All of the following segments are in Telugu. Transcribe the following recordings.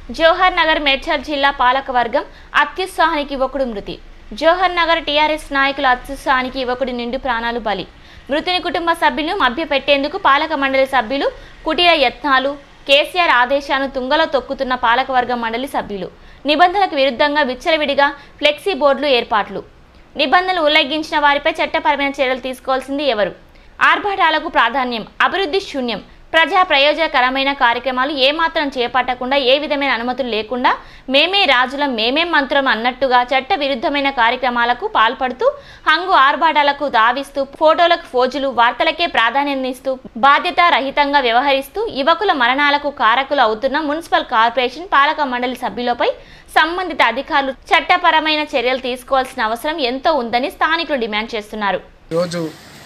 జోహర్ నగర్ మేడ్చల్ జిల్లా పాలకవర్గం అత్యుత్సాహానికి యువకుడు మృతి జోహర్ నగర్ టీఆర్ఎస్ నాయకుల అత్యుత్సాహానికి యువకుడి నిండు ప్రాణాలు బలి మృతుని కుటుంబ సభ్యులను మభ్యపెట్టేందుకు పాలక మండలి సభ్యులు కుటీర యత్నాలు కేసీఆర్ ఆదేశాలను తుంగలో తొక్కుతున్న పాలకవర్గం మండలి సభ్యులు నిబంధనలకు విరుద్ధంగా విచ్చలవిడిగా ఫ్లెక్సీ బోర్డులు ఏర్పాట్లు నిబంధనలు ఉల్లంఘించిన వారిపై చట్టపరమైన చర్యలు తీసుకోవాల్సింది ఎవరు ఆర్భాటాలకు ప్రాధాన్యం అభివృద్ధి శూన్యం ప్రజా ప్రయోజనకరమైన కార్యక్రమాలు ఏమాత్రం చేపట్టకుండా ఏ విధమైన అనుమతులు లేకుండా మేమే రాజులం మేమే మంత్రం అన్నట్టుగా చట్ట విరుద్ధమైన కార్యక్రమాలకు పాల్పడుతూ హంగు ఆర్భాటాలకు దావిస్తూ ఫోటోలకు ఫోజులు వార్తలకే ప్రాధాన్యతనిస్తూ బాధ్యత రహితంగా వ్యవహరిస్తూ యువకుల మరణాలకు కారకులు అవుతున్న మున్సిపల్ కార్పొరేషన్ పాలక మండలి సభ్యులపై సంబంధిత అధికారులు చట్టపరమైన చర్యలు తీసుకోవాల్సిన అవసరం ఎంతో ఉందని స్థానికులు డిమాండ్ చేస్తున్నారు ఈరోజు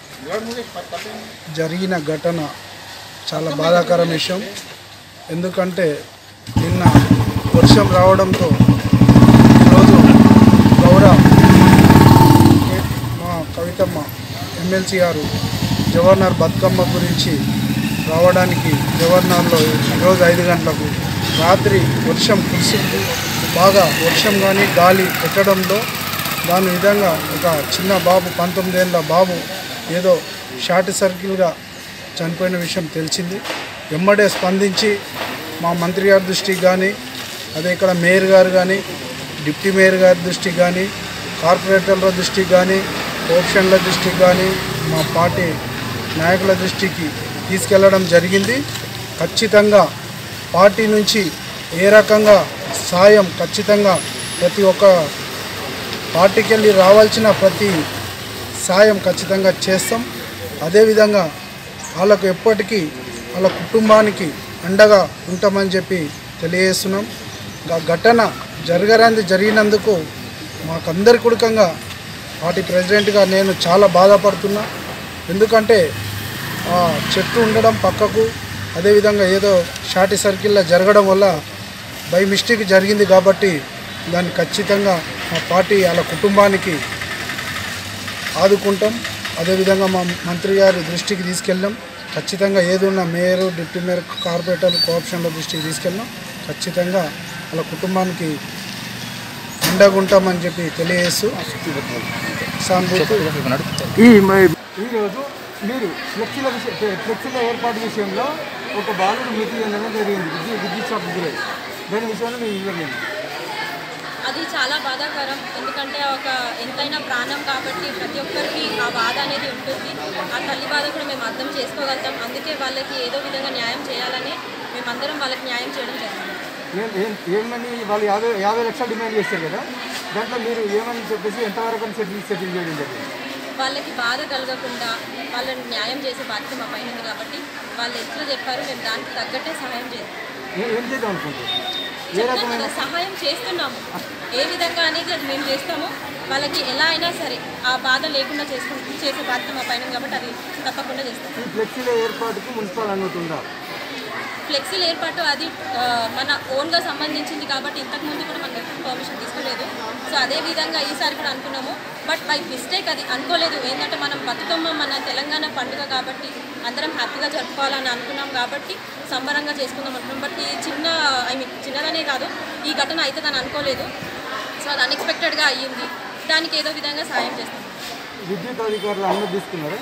జరిగిన ఘటన చాలా బాధాకర విషయం ఎందుకంటే నిన్న వర్షం రావడంతో ఈరోజు గౌరవ కే- మా కవితమ్మ ఎమ్మెల్సీ గారు జవహర్నగర్ బతుకమ్మ గురించి రావడానికి జవహర్నగర్లో ఈరోజు ఐదు గంటలకు రాత్రి వర్షం కురిసింది బాగా వర్షం కానీ గాలి పెట్టడంలో దాని విధంగా ఒక చిన్న బాబు పంతొమ్మిదేళ్ళ బాబు ఏదో షార్ట్ సర్కిల్గా చనిపోయిన విషయం తెలిసింది ఎమ్మడే స్పందించి మా మంత్రి గారి దృష్టికి కానీ అదే ఇక్కడ మేయర్ గారు కానీ డిప్యూటీ మేయర్ గారి దృష్టికి కానీ కార్పొరేటర్ల దృష్టికి కానీ కోఆప్షన్ల దృష్టికి కానీ మా పార్టీ నాయకుల దృష్టికి తీసుకెళ్లడం జరిగింది ఖచ్చితంగా పార్టీ నుంచి ఏ రకంగా సాయం ఖచ్చితంగా ప్రతి ఒక్క పార్టీకి వెళ్ళి రావాల్సిన ప్రతి సాయం ఖచ్చితంగా చేస్తాం అదేవిధంగా వాళ్ళకు ఎప్పటికీ వాళ్ళ కుటుంబానికి అండగా ఉంటామని చెప్పి తెలియజేస్తున్నాం గా ఘటన జరగరాంది జరిగినందుకు మాకందరి కుడకంగా పార్టీ ప్రెసిడెంట్గా నేను చాలా బాధపడుతున్నా ఎందుకంటే ఆ చెట్టు ఉండడం పక్కకు అదేవిధంగా ఏదో షార్ట్ సర్కిల్లో జరగడం వల్ల బై మిస్టేక్ జరిగింది కాబట్టి దాన్ని ఖచ్చితంగా మా పార్టీ వాళ్ళ కుటుంబానికి ఆదుకుంటాం అదేవిధంగా మా మంత్రి గారి దృష్టికి తీసుకెళ్ళాం ఖచ్చితంగా ఏదున్నా మేయర్ డిప్యూటీ మేయర్ కార్పొరేటర్ కోఆప్షన్ల దృష్టికి తీసుకెళ్ళాం ఖచ్చితంగా వాళ్ళ కుటుంబానికి అండగా ఉంటామని చెప్పి తెలియజేస్తూ సానుభూతి ఈ మ- ఈరోజు మీరు ఫ్లెక్సీల విషయం ఫ్లెక్సీల ఏర్పాటు విషయంలో ఒక బాలుడు మృతి చెందడం జరిగింది విద్యుత్ విద్యుత్ షాప్ గురై దాని విషయంలో మీ వివరణ అది చాలా బాధాకరం ఎందుకంటే ఒక ఎంతైనా ప్రాణం కాబట్టి ప్రతి ఒక్కరికి ఆ బాధ అనేది ఉంటుంది ఆ తల్లి బాధ కూడా మేము అర్థం చేసుకోగలుగుతాం అందుకే వాళ్ళకి ఏదో విధంగా న్యాయం చేయాలని మేమందరం వాళ్ళకి న్యాయం చేయడం జరిగింది ఏం ఏం- ఏమని వాళ్ళు యాభై యాభై లక్షలు డిమాండ్ చేస్తారు కదా దాంట్లో మీరు ఏమని చెప్పేసి ఎంతవరకు సెటిల్ సెటిల్ చేయడం జరిగింది వాళ్ళకి బాధ కలగకుండా వాళ్ళని న్యాయం చేసే బాధ్యత మా పైన ఉంది కాబట్టి వాళ్ళు ఎట్లా చెప్పారో మేము దానికి తగ్గట్టే సహాయం చేస్తాం ఏ- ఏం చేద్దాం అనుకుంటారు ఏ చెప్తాను రకమైన కదా, సహాయం చేస్తున్నాము ఏ విధంగా అనేది అది మేము చేస్తాము వాళ్ళకి ఎలా అయినా సరే ఆ బాధ లేకుండా చేసుకు చేసే బాధ్యత మా పైన ఉంది కాబట్టి అది తప్పకుండా చేస్తాం ఈ ఫ్లెక్సీల ఏర్పాటుకు మున్సిపల్ అనుమతి ఉందా ఫ్లెక్సీల ఏర్పాటు అది ఆ, మన ఓన్గా సంబంధించింది కాబట్టి ఇంతకుముందు కూడా మనం ఎప్పుడు పర్మిషన్ తీసుకోలేదు సో అదే విధంగా ఈసారి కూడా అనుకున్నాము బట్ బై మిస్టేక్ అది అనుకోలేదు ఏంటంటే మనం బతుకమ్మ మన తెలంగాణ పండుగ కాబట్టి అందరం హ్యాపీగా జరుపుకోవాలని అనుకున్నాం కాబట్టి సంబరంగా చేసుకుందాం అనుకున్నాం బట్ ఈ చిన్న ఐ మీన్ చిన్నదనే కాదు ఈ ఘటన అవుతుందని అనుకోలేదు సో అది అన్ఎక్స్పెక్టెడ్గా అయ్యింది దానికి ఏదో విధంగా సాయం చేస్తాం విద్యుత్ అధికారులు అనుమతి తీసుకున్నారా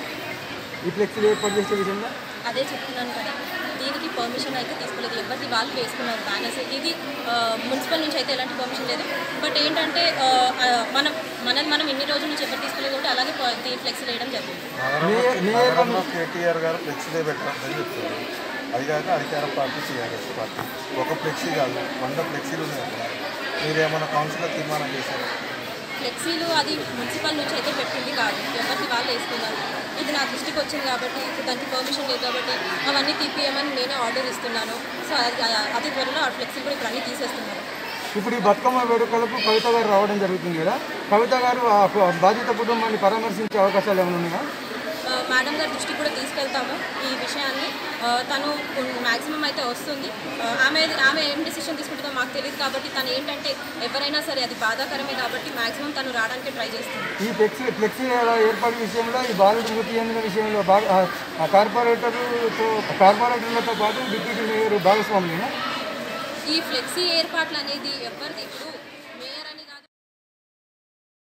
ఈ ఫ్లెక్సీలు ఏర్పాటు చేసే విధంగా అదే చెప్తున్నాను కదా దీనికి పర్మిషన్ అయితే తీసుకోలేదు ఎవరిది వాళ్ళు వేసుకున్నారు బ్యానర్స్ ఇది ఆ, మున్సిపల్ నుంచి అయితే ఎలాంటి పర్మిషన్ లేదు బట్ ఏంటంటే ఆ, ఆ, మనం మనం మనం ఇన్ని రోజుల నుంచి ఎవరు తీసుకోలేదు కాబట్టి అలాగే ప- దీ ఫ్లెక్స్ వేయడం జరిగింది మేయర్ మేయర్ నగరంలో కేటీఆర్ గారు ఫ్లెక్సీలే పెట్టాలని చెప్తారు అది కాక అధికార పార్టీ టీఆర్ఎస్ పార్టీ ఒక ఫ్లెక్సీ కాదు వంద ఫ్లెక్సీలు ఉన్నాయి అక్కడ మీరేమైనా కౌన్సిలర్ తీర్మానం చేశారు ఫ్లెక్సీలు అది మున్సిపల్ నుంచి అయితే పెట్టింది కాదు ఎవరిది వాళ్ళు వేసుకున్నారు ఇది నా దృష్టికి వచ్చింది కాబట్టి ఇప్పుడు దానికి పర్మిషన్ లేదు కాబట్టి అవన్నీ తీపియమని నేనే ఆర్డర్ ఇస్తున్నాను సో అది అతి త్వరలో ఆ ఫ్లెక్సీలు కూడా ఇప్పుడు అన్నీ తీసేస్తున్నాను ఇప్పుడు ఈ బతుకమ్మ వేడుకలకు కవిత గారు రావడం జరుగుతుంది కదా కవిత గారు ఆ కు- బాధిత కుటుంబాన్ని పరామర్శించే అవకాశాలు ఏమైనా ఉన్నాయా ఆ, మేడం గారి దృష్టికి కూడా తీసుకెళ్తాము ఈ విషయాన్ని ఆ, తను మ్యాక్సిమం అయితే వస్తుంది ఆ, ఆమె ఆమె ఏం డిసిషన్ తీసుకుంటుందో మాకు తెలియదు కాబట్టి తను ఏంటంటే ఎవరైనా సరే అది బాధాకరమే కాబట్టి మ్యాక్సిమం తను రావడానికి ట్రై చేస్తుంది ఈ ఫ్లెక్సీ ఫ్లెక్సీల ఏర్పాటు విషయంలో ఈ బాలుడు మృతి చెందిన విషయంలో బాగా ఆ- ఆ కార్పొరేటర్లతో కార్పొరేటర్లతో పాటు డిప్యూటీ మేయర్ భాగస్వామ్యం ఈ ఫ్లెక్సీ ఏర్పాట్లు అనేది ఎవరిది ఇప్పుడు